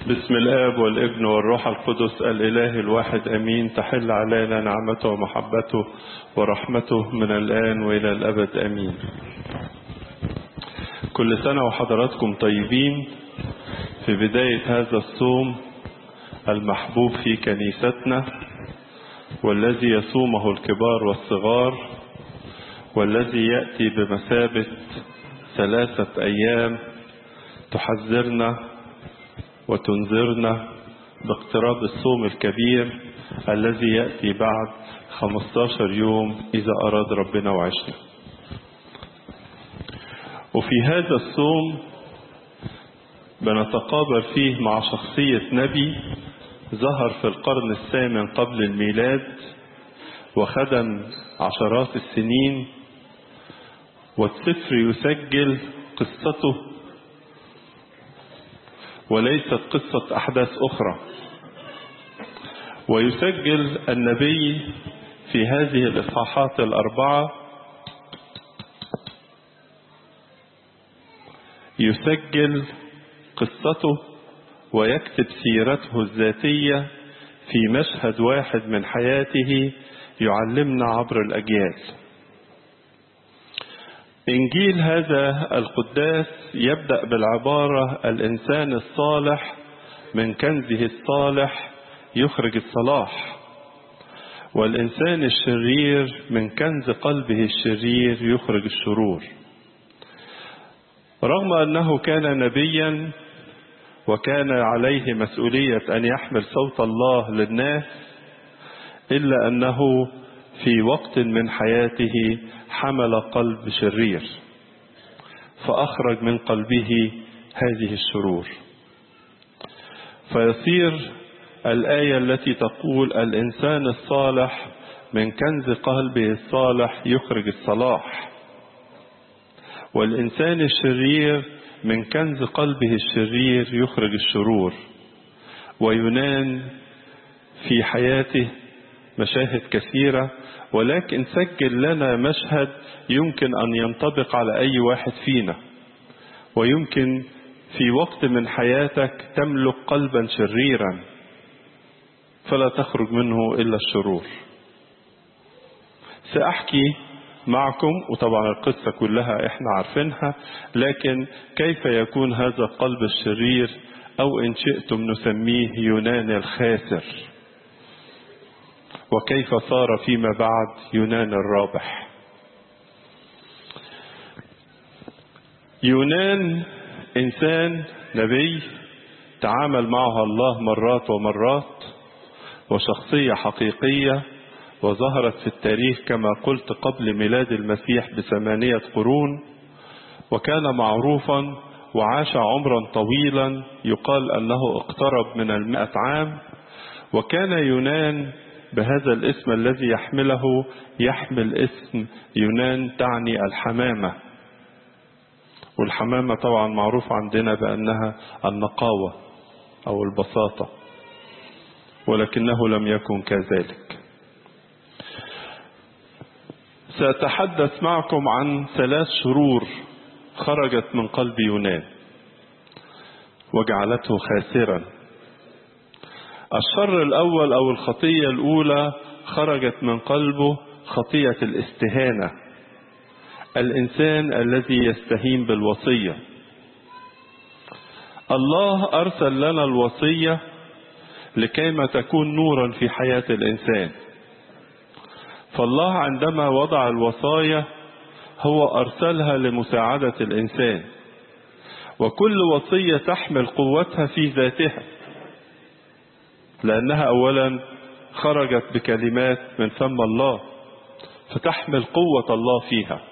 بسم الآب والابن والروح القدس الإله الواحد أمين تحل علينا نعمته ومحبته ورحمته من الآن وإلى الأبد أمين كل سنة وحضراتكم طيبين في بداية هذا الصوم المحبوب في كنيستنا والذي يصومه الكبار والصغار والذي يأتي بمثابة ثلاثة أيام تحذرنا وتنذرنا باقتراب الصوم الكبير الذي يأتي بعد 15 يوم إذا أراد ربنا وعشنا وفي هذا الصوم بنتقابل فيه مع شخصية نبي ظهر في القرن الثامن قبل الميلاد وخدم عشرات السنين والسفر يسجل قصته وليست قصة أحداث أخرى ويسجل النبي في هذه الإصحاحات الأربعة يسجل قصته ويكتب سيرته الذاتية في مشهد واحد من حياته يعلمنا عبر الأجيال إنجيل هذا القداس يبدأ بالعبارة الإنسان الصالح من كنزه الصالح يخرج الصلاح والإنسان الشرير من كنز قلبه الشرير يخرج الشرور رغم أنه كان نبيا وكان عليه مسؤولية أن يحمل صوت الله للناس إلا أنه في وقت من حياته حمل قلب شرير فأخرج من قلبه هذه الشرور فيصير الآية التي تقول الإنسان الصالح من كنز قلبه الصالح يخرج الصلاح والإنسان الشرير من كنز قلبه الشرير يخرج الشرور وينان في حياته مشاهد كثيرة ولكن سجل لنا مشهد يمكن أن ينطبق على أي واحد فينا ويمكن في وقت من حياتك تملك قلبا شريرا فلا تخرج منه إلا الشرور سأحكي معكم وطبعا القصة كلها احنا عارفينها لكن كيف يكون هذا القلب الشرير أو إن شئتم نسميه يونان الخاسر وكيف صار فيما بعد يونان الرابح يونان انسان نبي تعامل معها الله مرات ومرات وشخصيه حقيقيه وظهرت في التاريخ كما قلت قبل ميلاد المسيح بثمانيه قرون وكان معروفا وعاش عمرا طويلا يقال انه اقترب من المائه عام وكان يونان بهذا الاسم الذي يحمله يحمل اسم يونان تعني الحمامة والحمامة طبعا معروف عندنا بأنها النقاوة أو البساطة ولكنه لم يكن كذلك سأتحدث معكم عن ثلاث شرور خرجت من قلب يونان وجعلته خاسرا الشر الأول أو الخطية الأولى خرجت من قلبه خطية الاستهانة الإنسان الذي يستهين بالوصية الله أرسل لنا الوصية لكيما تكون نورا في حياة الإنسان فالله عندما وضع الوصايا هو أرسلها لمساعدة الإنسان وكل وصية تحمل قوتها في ذاتها لأنها أولا خرجت بكلمات من فم الله فتحمل قوة الله فيها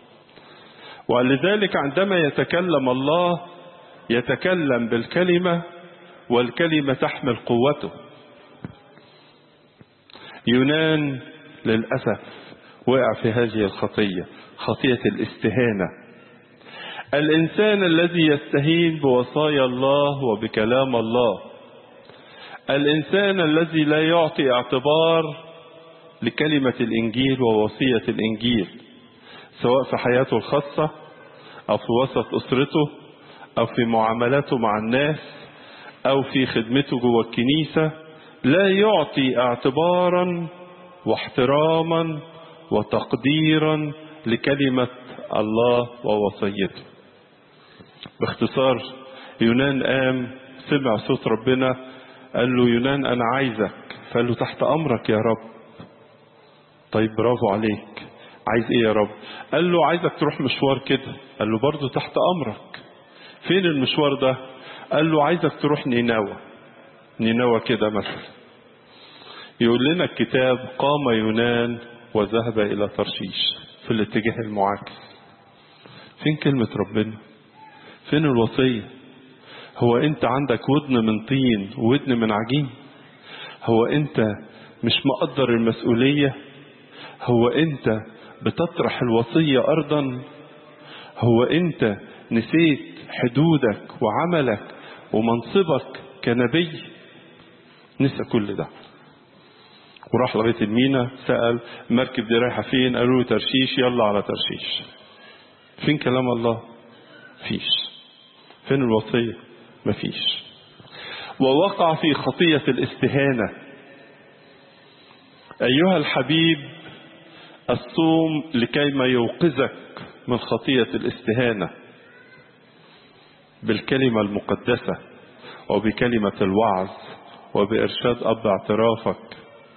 ولذلك عندما يتكلم الله يتكلم بالكلمة والكلمة تحمل قوته يونان للأسف وقع في هذه الخطية خطية الاستهانة الإنسان الذي يستهين بوصايا الله وبكلام الله الإنسان الذي لا يعطي اعتبار لكلمة الإنجيل ووصية الإنجيل سواء في حياته الخاصة أو في وسط أسرته أو في معاملاته مع الناس أو في خدمته جوه الكنيسة لا يعطي اعتبارا واحتراما وتقديرا لكلمة الله ووصيته باختصار يونان قام سمع صوت ربنا قال له يونان أنا عايزك فقال له تحت أمرك يا رب طيب برافو عليك عايز ايه يا رب قال له عايزك تروح مشوار كده قال له برضه تحت امرك فين المشوار ده قال له عايزك تروح نينوى نينوى كده مثلا يقول لنا الكتاب قام يونان وذهب الى ترشيش في الاتجاه المعاكس فين كلمة ربنا فين الوصية هو انت عندك ودن من طين وودن من عجين هو انت مش مقدر المسؤولية هو انت بتطرح الوصية أرضا هو أنت نسيت حدودك وعملك ومنصبك كنبي نسى كل ده وراح لغاية المينا سأل المركب دي رايحة فين قالوا له ترشيش يلا على ترشيش فين كلام الله فيش فين الوصية مفيش ووقع في خطية الاستهانة أيها الحبيب الصوم لكيما يوقظك من خطية الاستهانة بالكلمة المقدسة وبكلمة الوعظ وبإرشاد أب اعترافك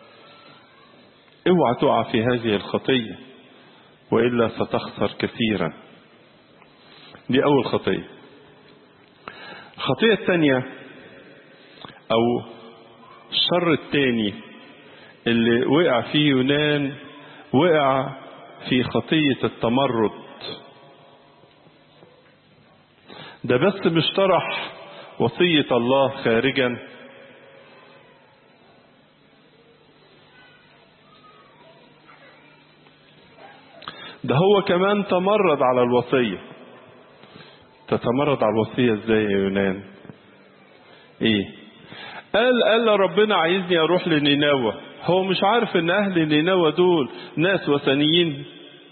اوعى تقع في هذه الخطية وإلا ستخسر كثيرا دي أول خطية الخطية الثانية أو الشر الثاني اللي وقع فيه يونان وقع في خطية التمرد ده بس مش طرح وصية الله خارجا ده هو كمان تمرد على الوصية تتمرد على الوصية ازاي يا يونان ايه قال قال ربنا عايزني اروح لنينوى هو مش عارف ان اهل نينوى دول ناس وثنيين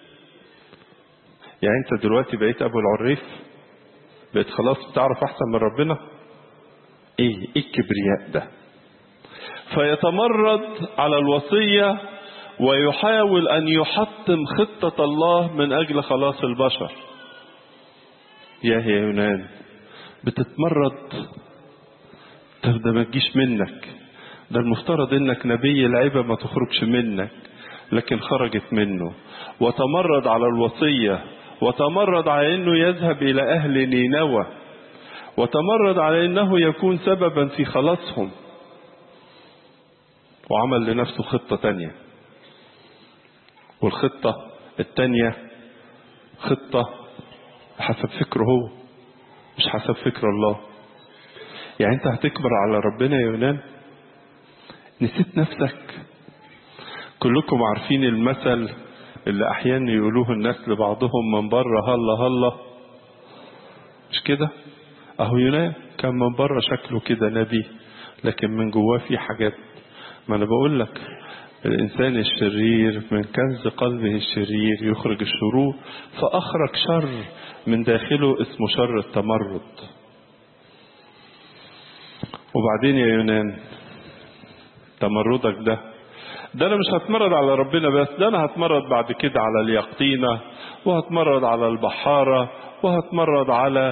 يعني انت دلوقتي بقيت ابو العريف بقيت خلاص بتعرف احسن من ربنا ايه ايه الكبرياء ده فيتمرد على الوصية ويحاول ان يحطم خطة الله من اجل خلاص البشر يا يا يونان بتتمرد طب ده ما تجيش منك ده المفترض انك نبي العيبة ما تخرجش منك لكن خرجت منه وتمرد على الوصية وتمرد على انه يذهب الى اهل نينوى وتمرد على انه يكون سببا في خلاصهم وعمل لنفسه خطة تانية والخطة التانية خطة حسب فكره هو مش حسب فكر الله يعني انت هتكبر على ربنا يا يونان نسيت نفسك كلكم عارفين المثل اللي احيانا يقولوه الناس لبعضهم من بره هلا هلا مش كده اهو يونان كان من بره شكله كده نبي لكن من جواه في حاجات ما انا بقول لك الانسان الشرير من كنز قلبه الشرير يخرج الشرور فاخرج شر من داخله اسمه شر التمرد وبعدين يا يونان تمردك ده ده انا مش هتمرد على ربنا بس ده انا هتمرد بعد كده على اليقطينة وهتمرد على البحارة وهتمرد على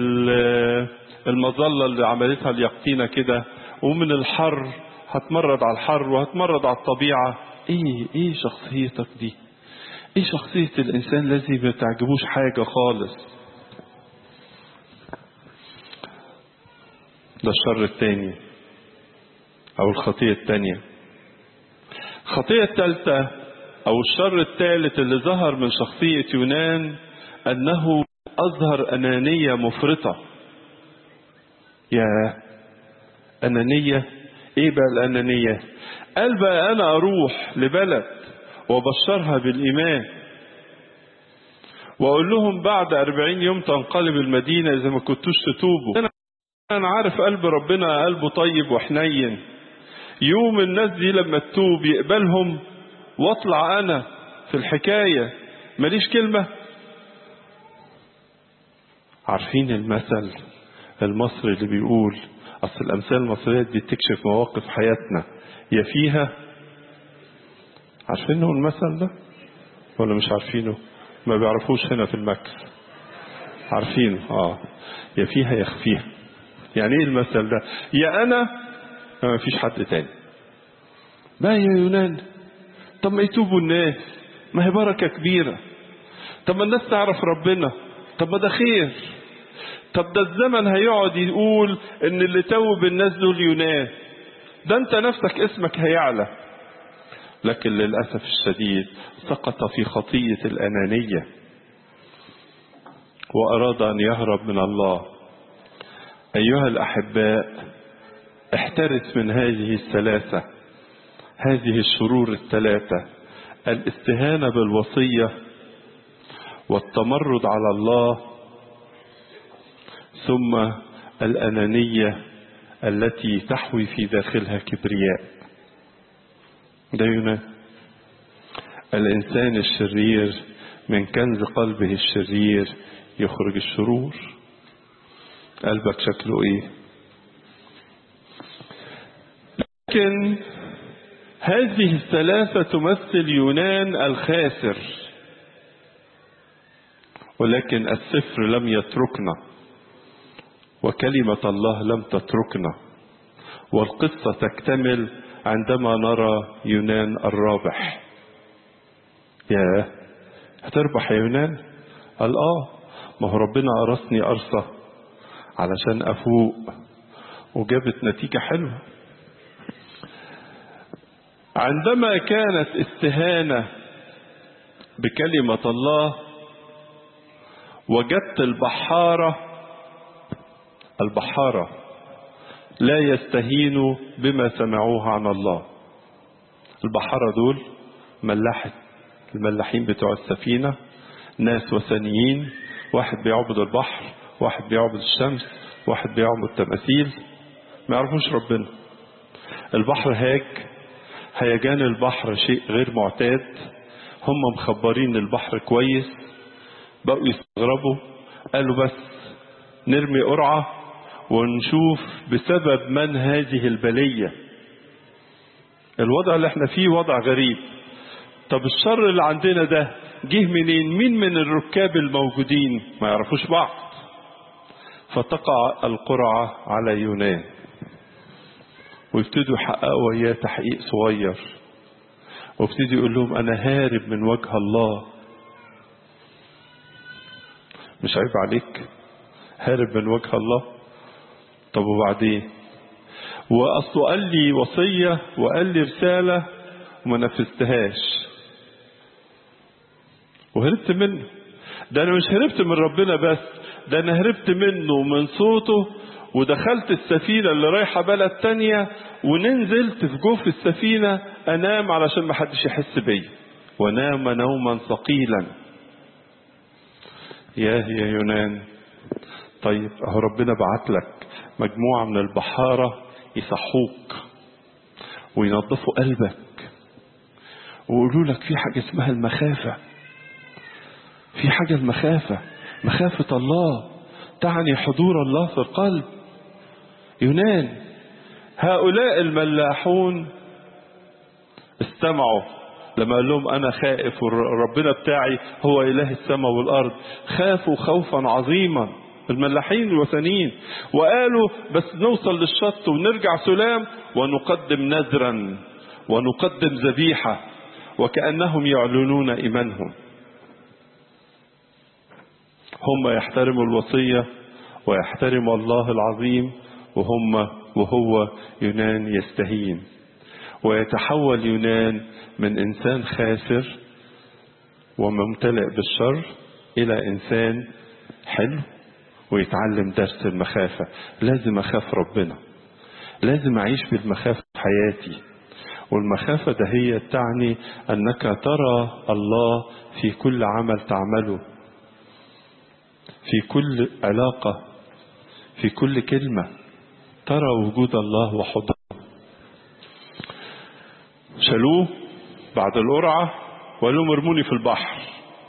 المظلة اللي عملتها اليقطينة كده ومن الحر هتمرد على الحر وهتمرد على الطبيعة ايه ايه شخصيتك دي ايه شخصية الانسان الذي ما تعجبوش حاجة خالص ده الشر الثاني او الخطية الثانية الخطية الثالثة او الشر الثالث اللي ظهر من شخصية يونان انه اظهر انانية مفرطة يا انانية ايه بقى الانانية قال بقى انا اروح لبلد وبشرها بالايمان واقول لهم بعد أربعين يوم تنقلب المدينة اذا ما كنتوش تتوبوا انا عارف قلب ربنا قلبه طيب وحنين يوم الناس دي لما تتوب يقبلهم واطلع انا في الحكاية ماليش كلمة عارفين المثل المصري اللي بيقول أصل الأمثال المصرية دي تكشف مواقف حياتنا يا فيها عارفينه المثل ده ولا مش عارفينه ما بيعرفوش هنا في المكس عارفينه اه يا فيها يا خفيها يعني ايه المثل ده يا انا ما فيش حد تاني ما يا يونان طب ما يتوبوا الناس ما هي بركة كبيرة طب ما الناس تعرف ربنا طب ما ده خير طب ده الزمن هيقعد يقول ان اللي توب الناس دول يونان ده انت نفسك اسمك هيعلى لكن للأسف الشديد سقط في خطية الأنانية وأراد أن يهرب من الله أيها الأحباء احترس من هذه الثلاثة هذه الشرور الثلاثة الاستهانة بالوصية والتمرد على الله ثم الأنانية التي تحوي في داخلها كبرياء ده يونان الإنسان الشرير من كنز قلبه الشرير يخرج الشرور قلبك شكله ايه لكن هذه الثلاثة تمثل يونان الخاسر ولكن السفر لم يتركنا وكلمة الله لم تتركنا والقصة تكتمل عندما نرى يونان الرابح يا هتربح يا يونان قال اه ما هو ربنا أرسني أرصة علشان أفوق وجابت نتيجة حلوة عندما كانت استهانة بكلمة الله وجدت البحارة البحارة لا يستهينوا بما سمعوه عن الله البحارة دول ملاحة الملاحين بتوع السفينة ناس وثنيين واحد بيعبد البحر واحد بيعبد الشمس واحد بيعبد تماثيل ما يعرفوش ربنا البحر هاج هيجان البحر شيء غير معتاد هم مخبرين البحر كويس بقوا يستغربوا قالوا بس نرمي قرعة ونشوف بسبب من هذه البلية الوضع اللي احنا فيه وضع غريب طب الشر اللي عندنا ده جه منين مين من الركاب الموجودين ما يعرفوش بعض فتقع القرعة على يونان ويبتدوا يحققوا وياه تحقيق صغير وابتدي يقول لهم انا هارب من وجه الله مش عيب عليك هارب من وجه الله طب وبعدين واصله قال لي وصيه وقال لي رساله وما نفذتهاش وهربت منه ده انا مش هربت من ربنا بس ده انا هربت منه ومن صوته ودخلت السفينة اللي رايحة بلد تانية وننزلت في جوف السفينة انام علشان ما حدش يحس بيا ونام نوما ثقيلا يا يا يونان طيب اهو ربنا بعت لك مجموعة من البحارة يصحوك وينظفوا قلبك ويقولوا لك في حاجة اسمها المخافة في حاجة المخافة مخافة الله تعني حضور الله في القلب يونان هؤلاء الملاحون استمعوا لما قال لهم انا خائف وربنا بتاعي هو اله السماء والارض خافوا خوفا عظيما الملاحين الوثنيين وقالوا بس نوصل للشط ونرجع سلام ونقدم نذرا ونقدم ذبيحه وكانهم يعلنون ايمانهم هم يحترموا الوصيه ويحترموا الله العظيم وهم وهو يونان يستهين ويتحول يونان من انسان خاسر وممتلئ بالشر الى انسان حلو ويتعلم درس المخافه لازم اخاف ربنا لازم اعيش بالمخافه في حياتي والمخافه ده هي تعني انك ترى الله في كل عمل تعمله في كل علاقه في كل كلمه ترى وجود الله وحضوره شالوه بعد القرعة وقالوا لهم ارموني في البحر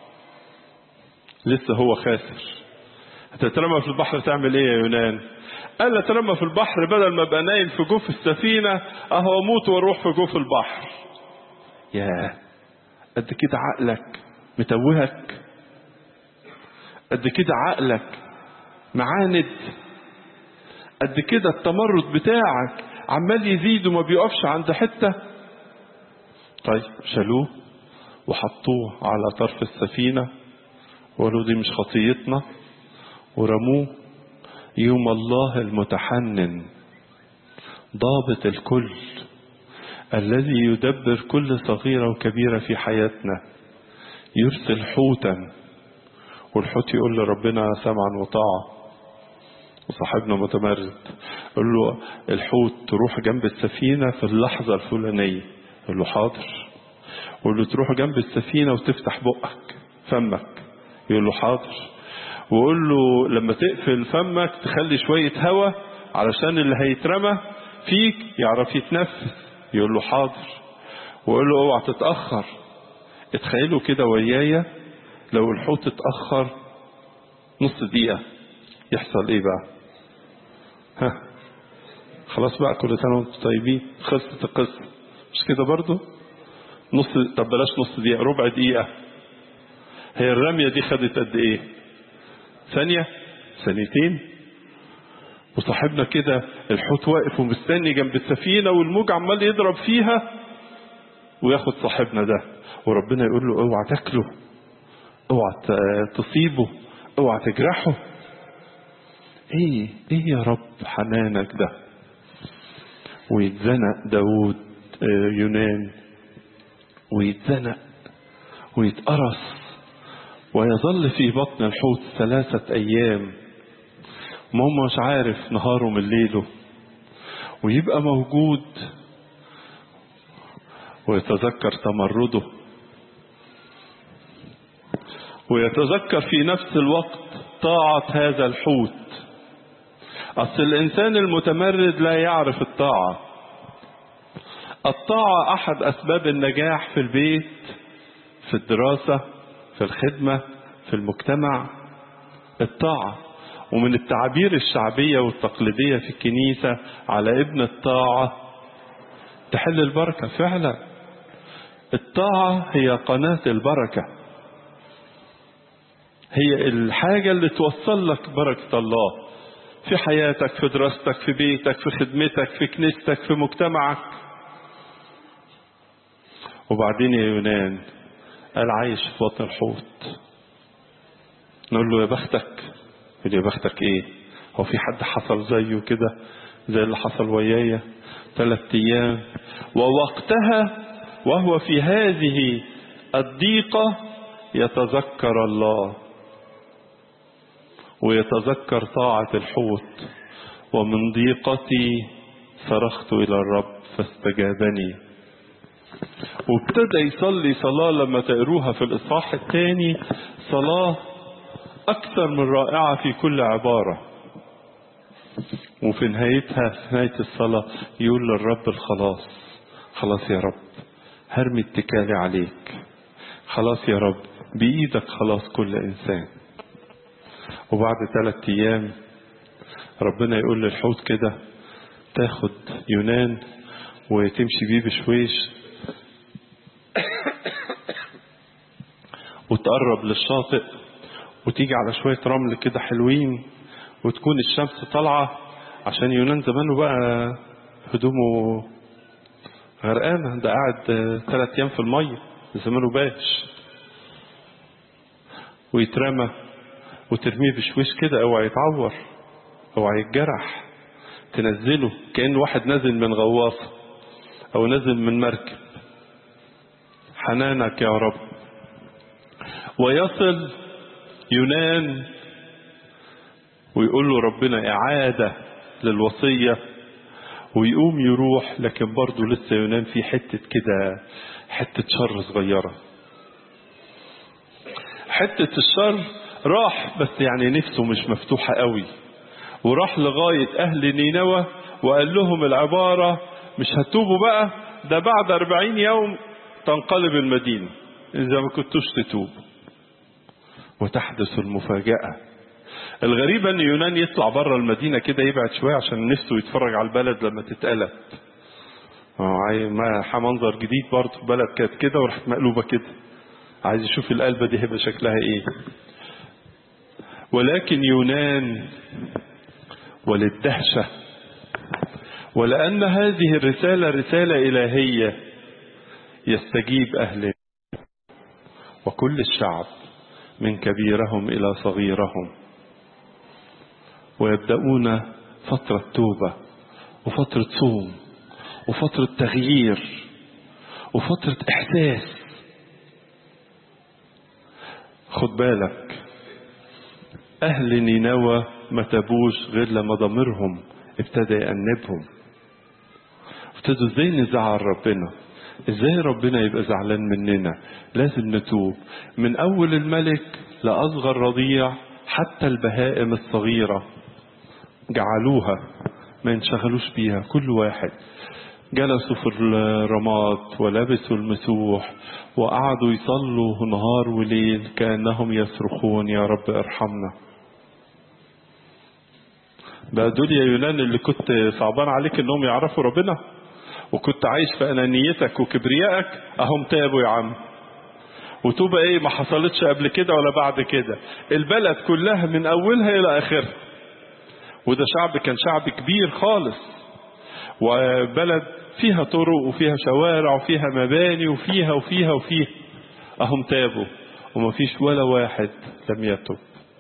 لسه هو خاسر هتترمى في البحر تعمل ايه يا يونان قال اترمى في البحر بدل ما ابقى نايم في جوف السفينة اهو اموت واروح في جوف البحر يا قد كده عقلك متوهك قد كده عقلك معاند قد كده التمرد بتاعك عمال يزيد وما بيقفش عند حتة طيب شالوه وحطوه على طرف السفينة وقالوا دي مش خطيتنا ورموه يوم الله المتحنن ضابط الكل الذي يدبر كل صغيرة وكبيرة في حياتنا يرسل حوتا والحوت يقول لربنا سمعا وطاعة وصاحبنا متمرد يقول له الحوت تروح جنب السفينة في اللحظة الفلانية يقول له حاضر يقول له تروح جنب السفينة وتفتح بقك فمك يقول له حاضر ويقول له لما تقفل فمك تخلي شوية هوا علشان اللي هيترمى فيك يعرف يتنفس يقول له حاضر ويقول له اوعى تتأخر اتخيلوا كده ويايا لو الحوت اتأخر نص دقيقة يحصل ايه بقى ها خلاص بقى كل سنة وانتم طيبين خلصت القصة مش كده برضو نص طب بلاش نص دقيقة ربع دقيقة هي الرمية دي خدت قد ايه ثانية ثانيتين وصاحبنا كده الحوت واقف ومستني جنب السفينة والموج عمال يضرب فيها وياخد صاحبنا ده وربنا يقول له اوعى تاكله اوعى تصيبه اوعى تجرحه ايه ايه يا رب حنانك ده ويتزنق داود يونان ويتزنق ويتقرص ويظل في بطن الحوت ثلاثة أيام ما هو مش عارف نهاره من ليله ويبقى موجود ويتذكر تمرده ويتذكر في نفس الوقت طاعة هذا الحوت أصل الإنسان المتمرد لا يعرف الطاعة الطاعة أحد أسباب النجاح في البيت في الدراسة في الخدمة في المجتمع الطاعة ومن التعابير الشعبية والتقليدية في الكنيسة على ابن الطاعة تحل البركة فعلا الطاعة هي قناة البركة هي الحاجة اللي توصل لك بركة الله في حياتك في دراستك في بيتك في خدمتك في كنيستك في مجتمعك وبعدين يا يونان قال عايش في بطن الحوت نقول له يا بختك يقول يا بختك ايه هو في حد حصل زيه كده زي اللي حصل ويايا ثلاث ايام ووقتها وهو في هذه الضيقة يتذكر الله ويتذكر طاعة الحوت ومن ضيقتي صرخت إلى الرب فاستجابني وابتدى يصلي صلاة لما تقروها في الإصحاح الثاني صلاة أكثر من رائعة في كل عبارة وفي نهايتها في نهاية الصلاة يقول للرب الخلاص خلاص يا رب هرمي اتكالي عليك خلاص يا رب بإيدك خلاص كل إنسان وبعد ثلاثة أيام ربنا يقول للحوت كده تاخد يونان وتمشي بيه بشويش وتقرب للشاطئ وتيجي على شوية رمل كده حلوين وتكون الشمس طالعة عشان يونان زمانه بقى هدومه غرقانة ده قاعد ثلاث أيام في المية زمانه باش ويترمى وترميه بشويش كده اوعى يتعور اوعى يتجرح تنزله كأن واحد نازل من غواصة او نازل من مركب حنانك يا رب ويصل يونان ويقول له ربنا إعادة للوصية ويقوم يروح لكن برضه لسه يونان في حتة كده حتة شر صغيرة حتة الشر راح بس يعني نفسه مش مفتوحة قوي وراح لغاية أهل نينوى وقال لهم العبارة مش هتوبوا بقى ده بعد أربعين يوم تنقلب المدينة إذا ما كنتوش تتوبوا وتحدث المفاجأة الغريب ان يونان يطلع بره المدينة كده يبعد شوية عشان نفسه يتفرج على البلد لما تتقلب ما منظر جديد برضه بلد كانت كده وراحت مقلوبة كده عايز يشوف القلبة دي هيبقى شكلها ايه ولكن يونان وللدهشة ولأن هذه الرسالة رسالة إلهية يستجيب أهله وكل الشعب من كبيرهم إلى صغيرهم ويبدأون فترة توبة وفترة صوم وفترة تغيير وفترة إحساس خد بالك أهل نينوى ما تابوش غير لما ضميرهم ابتدى يأنبهم ابتدوا ازاي نزعل ربنا ازاي ربنا يبقى زعلان مننا لازم نتوب من اول الملك لاصغر رضيع حتى البهائم الصغيرة جعلوها ما ينشغلوش بيها كل واحد جلسوا في الرماد ولبسوا المسوح وقعدوا يصلوا نهار وليل كأنهم يصرخون يا رب ارحمنا بقى دول يا يونان اللي كنت صعبان عليك انهم يعرفوا ربنا وكنت عايش في انانيتك وكبريائك اهم تابوا يا عم وتوبة ايه ما حصلتش قبل كده ولا بعد كده البلد كلها من اولها الى اخرها وده شعب كان شعب كبير خالص وبلد فيها طرق وفيها شوارع وفيها مباني وفيها وفيها وفيها اهم تابوا وما فيش ولا واحد لم يتب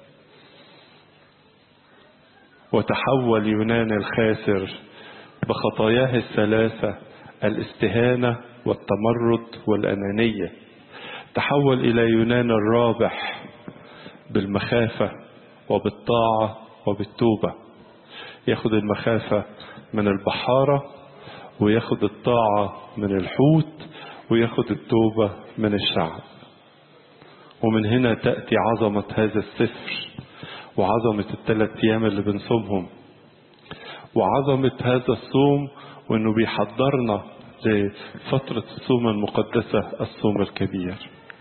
وتحول يونان الخاسر بخطاياه الثلاثة الاستهانة والتمرد والأنانية تحول إلى يونان الرابح بالمخافة وبالطاعة وبالتوبة ياخد المخافة من البحارة وياخد الطاعة من الحوت وياخد التوبة من الشعب ومن هنا تأتي عظمة هذا السفر وعظمة الثلاث أيام اللي بنصومهم وعظمة هذا الصوم وانه بيحضرنا لفترة الصوم المقدسة الصوم الكبير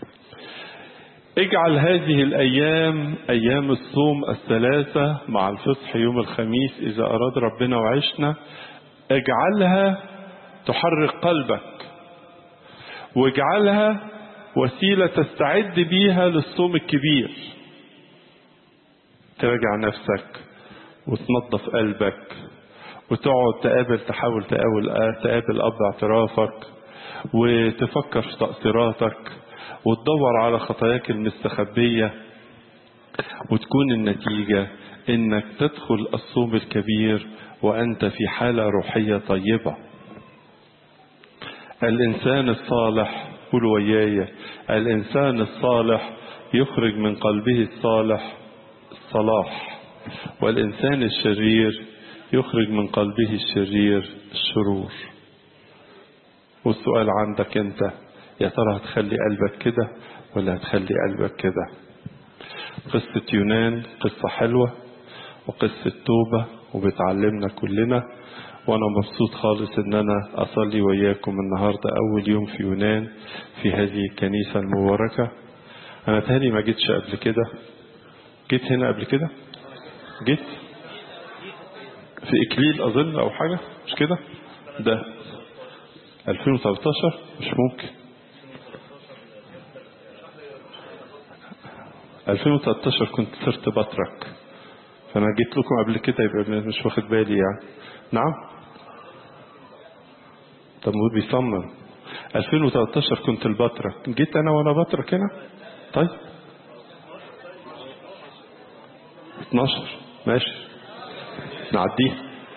اجعل هذه الايام ايام الصوم الثلاثة مع الفصح يوم الخميس اذا اراد ربنا وعشنا اجعلها تحرك قلبك واجعلها وسيلة تستعد بيها للصوم الكبير تراجع نفسك وتنظف قلبك وتقعد تقابل تحاول تقابل تقابل اب اعترافك وتفكر في تقصيراتك وتدور على خطاياك المستخبية وتكون النتيجة انك تدخل الصوم الكبير وانت في حالة روحية طيبة الانسان الصالح قول وياي الانسان الصالح يخرج من قلبه الصالح الصلاح والانسان الشرير يخرج من قلبه الشرير الشرور والسؤال عندك انت يا ترى هتخلي قلبك كده ولا هتخلي قلبك كده قصة يونان قصة حلوة وقصة توبة وبتعلمنا كلنا وانا مبسوط خالص ان انا اصلي وياكم النهاردة اول يوم في يونان في هذه الكنيسة المباركة انا تاني ما جيتش قبل كده جيت هنا قبل كده جيت في اكليل اظن او حاجة مش كده ده 2013 مش ممكن 2013 كنت صرت بترك فانا جيت لكم قبل كده يبقى مش واخد بالي يعني نعم طب هو بيصمم 2013 كنت البترك جيت انا وانا بترك هنا طيب 12 ماشي نعديه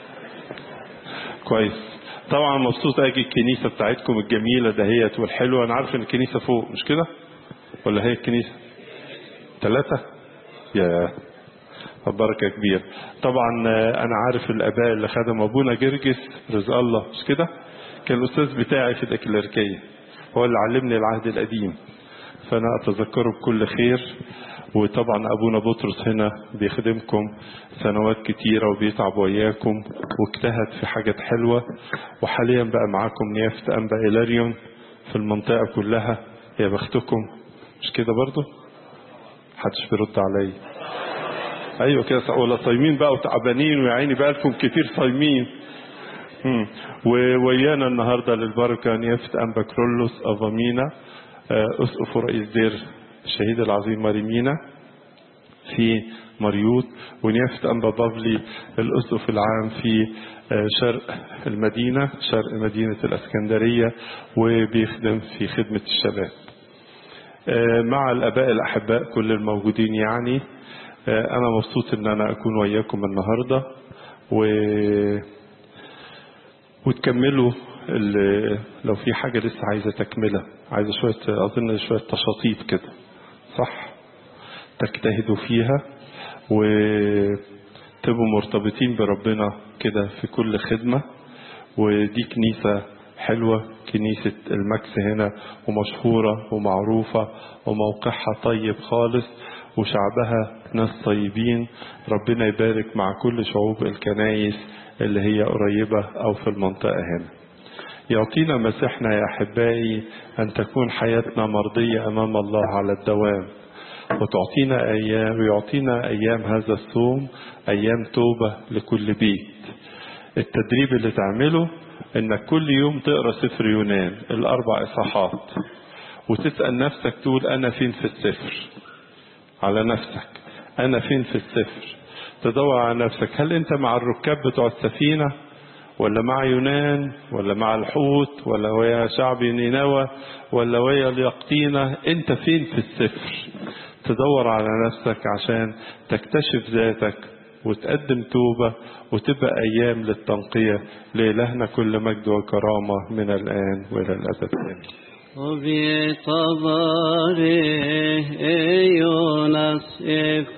كويس طبعا مبسوط اجي الكنيسه بتاعتكم الجميله دهيت والحلوه انا عارف ان الكنيسه فوق مش كده ولا هي الكنيسه ثلاثه يا بركه كبيره طبعا انا عارف الاباء اللي خدم ابونا جرجس رزق الله مش كده كان الاستاذ بتاعي في الدكلاركيه هو اللي علمني العهد القديم فانا اتذكره بكل خير وطبعا ابونا بطرس هنا بيخدمكم سنوات كتيره وبيتعب وياكم واجتهد في حاجات حلوه وحاليا بقى معاكم نيافه انبا إلاريون في المنطقه كلها يا بختكم مش كده برضو محدش بيرد عليا ايوه كده ولا صايمين بقى وتعبانين ويا عيني بقى لكم كتير صايمين مم. وويانا النهارده للبركه نيافه انبا كرولوس افامينا آه، اسقف رئيس دير الشهيد العظيم ماريمينا في مريوط ونيافه انبا بافلي الاسقف العام في آه، شرق المدينه شرق مدينه الاسكندريه وبيخدم في خدمه الشباب آه، مع الاباء الاحباء كل الموجودين يعني آه، انا مبسوط ان انا اكون وياكم النهارده و وتكملوا ال- لو في حاجة لسه عايزة تكملة عايزة شوية أظن شوية تشاطيب كده صح تجتهدوا فيها وتبقوا مرتبطين بربنا كده في كل خدمة ودي كنيسة حلوة كنيسة المكس هنا ومشهورة ومعروفة وموقعها طيب خالص وشعبها ناس طيبين ربنا يبارك مع كل شعوب الكنايس اللي هي قريبة أو في المنطقة هنا يعطينا مسيحنا يا أحبائي أن تكون حياتنا مرضية أمام الله على الدوام وتعطينا أيام ويعطينا أيام هذا الصوم أيام توبة لكل بيت التدريب اللي تعمله انك كل يوم تقرا سفر يونان الاربع اصحاحات وتسال نفسك تقول انا فين في السفر على نفسك انا فين في السفر تدور على نفسك هل انت مع الركاب بتوع السفينه ولا مع يونان ولا مع الحوت ولا ويا شعب نينوى ولا ويا اليقطينة انت فين في السفر تدور على نفسك عشان تكتشف ذاتك وتقدم توبة وتبقى أيام للتنقية لإلهنا كل مجد وكرامة من الآن وإلى الأبد آمين وبطباره يونس